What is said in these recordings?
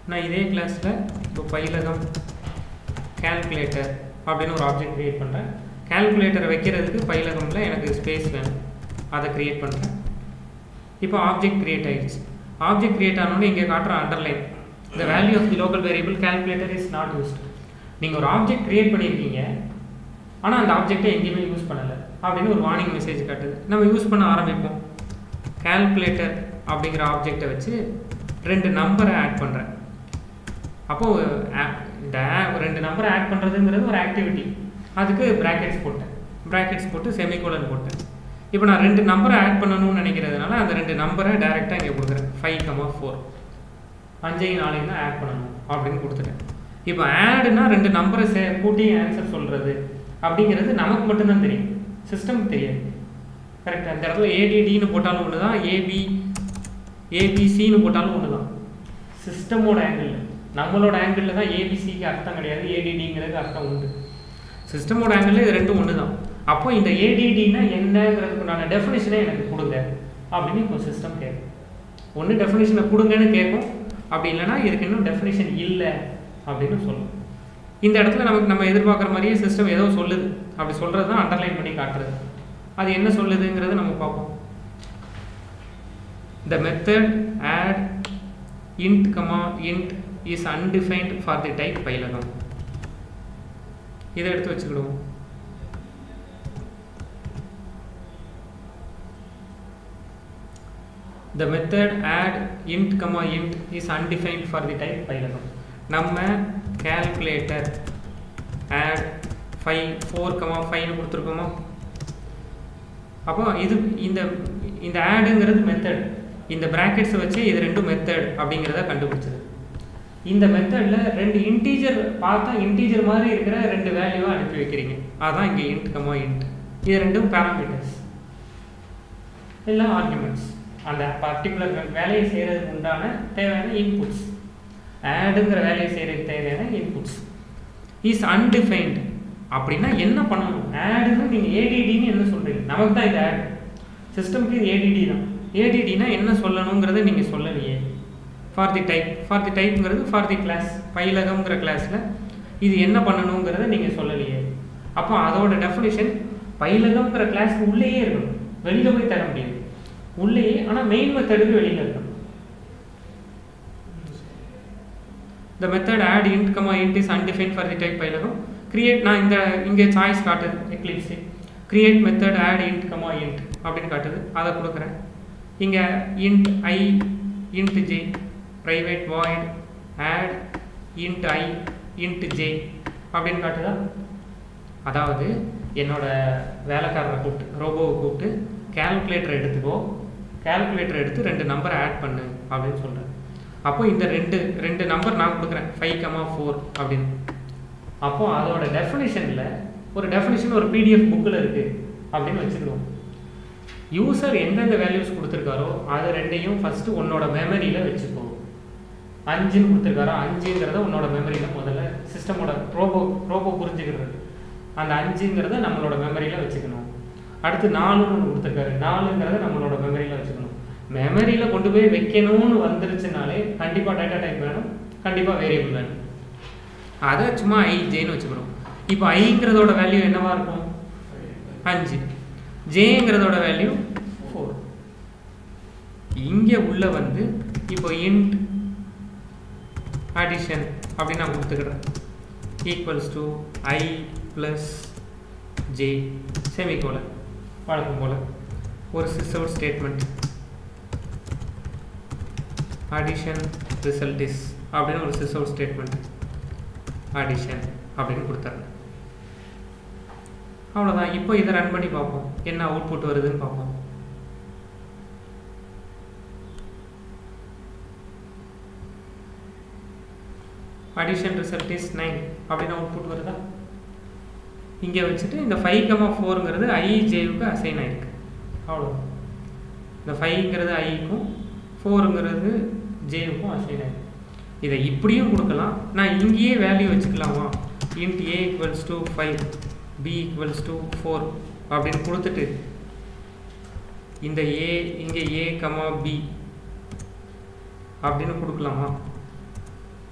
நான் இதே கிளாஸில் இப்போ பயிலகம் கால்குலேட்டர் அப்படின்னு ஒரு ஆப்ஜெக்ட் க்ரியேட் பண்ணுறேன் கால்குலேட்டரை வைக்கிறதுக்கு பயிலகமில் எனக்கு ஸ்பேஸ் வேணும் அதை க்ரியேட் பண்ணுறேன் இப்போ ஆப்ஜெக்ட் க்ரியேட் ஆயிடுச்சு ஆப்ஜெக்ட் க்ரியேட் ஆனோடனே இங்கே காட்டுற underline the value of the local variable calculator is not used நீங்கள் ஒரு ஆப்ஜெக்ட் க்ரியேட் பண்ணியிருக்கீங்க ஆனால் அந்த ஆப்ஜெக்டை எங்கேயுமே யூஸ் பண்ணலை அப்படின்னு ஒரு வார்னிங் மெசேஜ் காட்டுது நம்ம யூஸ் பண்ண ஆரம்பிப்போம் கால்குலேட்டர் அப்படிங்கிற ஆப்ஜெக்டை வச்சு ரெண்டு நம்பரை ஆட் பண்ணுறேன் அப்போது இந்த ரெண்டு நம்பரை ஆட் பண்ணுறதுங்கிறது ஒரு ஆக்டிவிட்டி அதுக்கு ப்ராக்கெட்ஸ் போட்டேன் ப்ராக்கெட்ஸ் போட்டு செமிகோலன் போட்டேன் இப்போ நான் ரெண்டு நம்பரை ஆட் பண்ணணும்னு நினைக்கிறதுனால அந்த ரெண்டு நம்பரை டைரெக்டாக இங்கே கொடுக்குறேன் ஃபைவ் கமா ஃபோர் அஞ்சையும் நாளையும் தான் ஆட் பண்ணணும் அப்படின்னு கொடுத்துட்டேன் இப்போ ஆடுனா ரெண்டு நம்பரை சே கூட்டி ஆன்சர் சொல்கிறது அப்படிங்கிறது நமக்கு மட்டும்தான் தெரியும் சிஸ்டம்க்கு தெரியாது கரெக்டாக இந்த இடத்துல ஏடிடின்னு போட்டாலும் ஒன்று தான் ஏபி ஏபிசின்னு போட்டாலும் ஒன்று தான் சிஸ்டமோட ஆங்கிள் நம்மளோட ஆங்கிளில் தான் ஏபிசிக்கு அர்த்தம் கிடையாது ஏடிடிங்கிறதுக்கு அர்த்தம் உண்டு சிஸ்டமோட ஆங்கிளில் இது ரெண்டும் ஒன்று தான் அப்போ இந்த ஏடிடினா என்னங்கிறதுக்குண்டான டெஃபினேஷனே எனக்கு கொடுங்க அப்படின்னு இப்போ சிஸ்டம் கேட்கும் ஒன்று டெஃபினேஷனை கொடுங்கன்னு கேட்கும் அப்படி இல்லைன்னா இதுக்கு இன்னும் டெஃபினேஷன் இல்லை அப்படின்னு சொல்லும் இந்த இடத்துல நமக்கு நம்ம எதிர்பார்க்குற மாதிரியே சிஸ்டம் ஏதோ சொல்லுது அப்படி சொல்கிறது தான் அண்டர்லைன் பண்ணி காட்டுறது அது என்ன சொல்லுதுங்கிறத நம்ம பார்ப்போம் the method add int comma int is undefined for the type பயிலகம் இதை எடுத்து வச்சுக்கிடுவோம் the method add int comma int is undefined for the type பயிலகம் நம்ம calculator add 5 4 comma 5 கொடுத்துருக்கோமா அப்போ இது இந்த இந்த ஆடுங்கிறது மெத்தட் இந்த ப்ராக்கெட்ஸை வச்சு இது ரெண்டும் மெத்தட் அப்படிங்கிறத கண்டுபிடிச்சது இந்த மெத்தடில் ரெண்டு இன்டீஜர் பார்த்தா இன்டீஜர் மாதிரி இருக்கிற ரெண்டு வேல்யூவை அனுப்பி வைக்கிறீங்க அதான் இங்கே இன்ட் கமா இன்ட் இது ரெண்டும் பேராமீட்டர்ஸ் எல்லாம் ஆர்குமெண்ட்ஸ் அந்த பர்டிகுலர் வேலையை செய்கிறதுக்கு உண்டான தேவையான இன்புட்ஸ் ஆடுங்கிற வேலையை செய்கிறதுக்கு தேவையான இன்புட்ஸ் இஸ் அன்டிஃபைன்டு அப்படின்னா என்ன பண்ணணும் ஆடுன்னு நீங்கள் ஏடிடின்னு என்ன சொல்கிறீங்க நமக்கு தான் இது ஆட் சிஸ்டம்க்கு இது ஏடிடி தான் ஏடிடினா என்ன சொல்லணுங்கிறத நீங்கள் சொல்லலையே for the type for the டைப்ங்கிறது ஃபார் தி கிளாஸ் பயிலகம்ங்கிற கிளாஸில் இது என்ன பண்ணணுங்கிறத நீங்கள் சொல்லலையே அப்போ அதோட டெஃபினேஷன் பயிலகம்ங்கிற கிளாஸ்க்கு உள்ளேயே இருக்கணும் வெளியில் போய் தர முடியாது உள்ளேயே ஆனால் மெயின் மெத்தடுக்கு வெளியில் இருக்கணும் the method add int comma int is undefined for the type பயிலகம் create நான் இந்த இங்கே சாய்ஸ் காட்டுது eclipse create method add int comma int அப்படின்னு காட்டுது அதை கொடுக்குறேன் இங்கே int i int j private void add int i int j அப்படின்னு காட்டுதா அதாவது என்னோட வேலைக்காரரை கூப்பிட்டு ரோபோவை கூப்பிட்டு கால்குலேட்டர் எடுத்துக்கோ கால்குலேட்டர் எடுத்து ரெண்டு நம்பரை ஆட் பண்ணு அப்படின்னு சொல்கிறேன் அப்போ இந்த ரெண்டு ரெண்டு நம்பர் நான் கொடுக்குறேன் ஃபைவ் கமா ஃபோர் அப்படின்னு அப்போ அதோட டெஃபினிஷனில் ஒரு டெஃபினிஷன் ஒரு பிடிஎஃப் புக்கில் இருக்குது அப்படின்னு வச்சுக்கிடுவோம் யூசர் எந்தெந்த வேல்யூஸ் கொடுத்துருக்காரோ அது ரெண்டையும் ஃபஸ்ட்டு உன்னோட மெமரியில் வச்சுக்கோ அஞ்சுன்னு கொடுத்துருக்காரோ அஞ்சுங்கிறத உன்னோட மெமரியில் முதல்ல சிஸ்டமோட ரோபோ ரோபோ புரிஞ்சுக்கிறது அந்த அஞ்சுங்கிறத நம்மளோட மெமரியில் வச்சுக்கணும் அடுத்து நாலுன்னு ஒன்று கொடுத்துருக்காரு நாலுங்கிறத நம்மளோட மெமரியில் வச்சுக்கணும் மெமரியில் கொண்டு போய் வைக்கணும்னு வந்துருச்சுனாலே கண்டிப்பாக டேட்டா டைப் வேணும் கண்டிப்பாக வேரியபிள் வேணும் அதை சும்மா ஐ ஜேன்னு வச்சுக்கிறோம் இப்போ ஐங்கிறதோட வேல்யூ என்னவா இருக்கும் அஞ்சு ஜேங்கிறதோட வேல்யூ ஃபோர் இங்கே உள்ள வந்து இப்போ இன்ட் அடிஷன் அப்படின்னு நான் கொடுத்துக்கிறேன் equals to I plus J semicolon வழக்கம் போல் ஒரு sysout statement addition result is அப்படின்னு ஒரு சிஸ்அவுட் ஸ்டேட்மெண்ட் அடிஷன் அப்படின்னு கொடுத்துறேன் அவ்வளோதான் இப்போ இதை ரன் பண்ணி பார்ப்போம் என்ன அவுட்புட் வருதுன்னு பார்ப்போம் அடிஷன் ரிசல்ட் இஸ் நைன் அப்படின்னு அவுட்புட் வருதா இங்கே வச்சுட்டு இந்த ஃபைவ் கமா ஃபோருங்கிறது ஐஜேவுக்கு அசைன் ஆயிருக்கு அவ்வளோ இந்த ஃபைவ்ங்கிறது ஐக்கும் ஃபோருங்கிறது ஜேவுக்கும் அசைன் ஆயிருக்கு இதை இப்படியும் கொடுக்கலாம் நான் இங்கேயே வேல்யூ வச்சுக்கலாமா int A equals to five B equals to four அப்படின்னு கொடுத்துட்டு இந்த ஏ இங்கே ஏ கமா பி அப்படின்னு கொடுக்கலாமா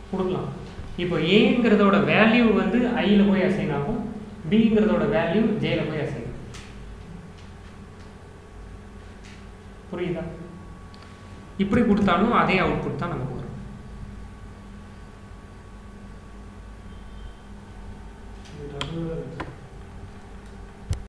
கொடுக்கலாம் இப்போ ஏங்கிறதோட வேல்யூ வந்து ஐயில் போய் அசைன் ஆகும் பிங்கிறதோட வேல்யூ ஜேல போய் அசைன் ஆகும் புரியுதா இப்படி கொடுத்தாலும் அதே அவுட்புட் தான் நமக்கு வரும்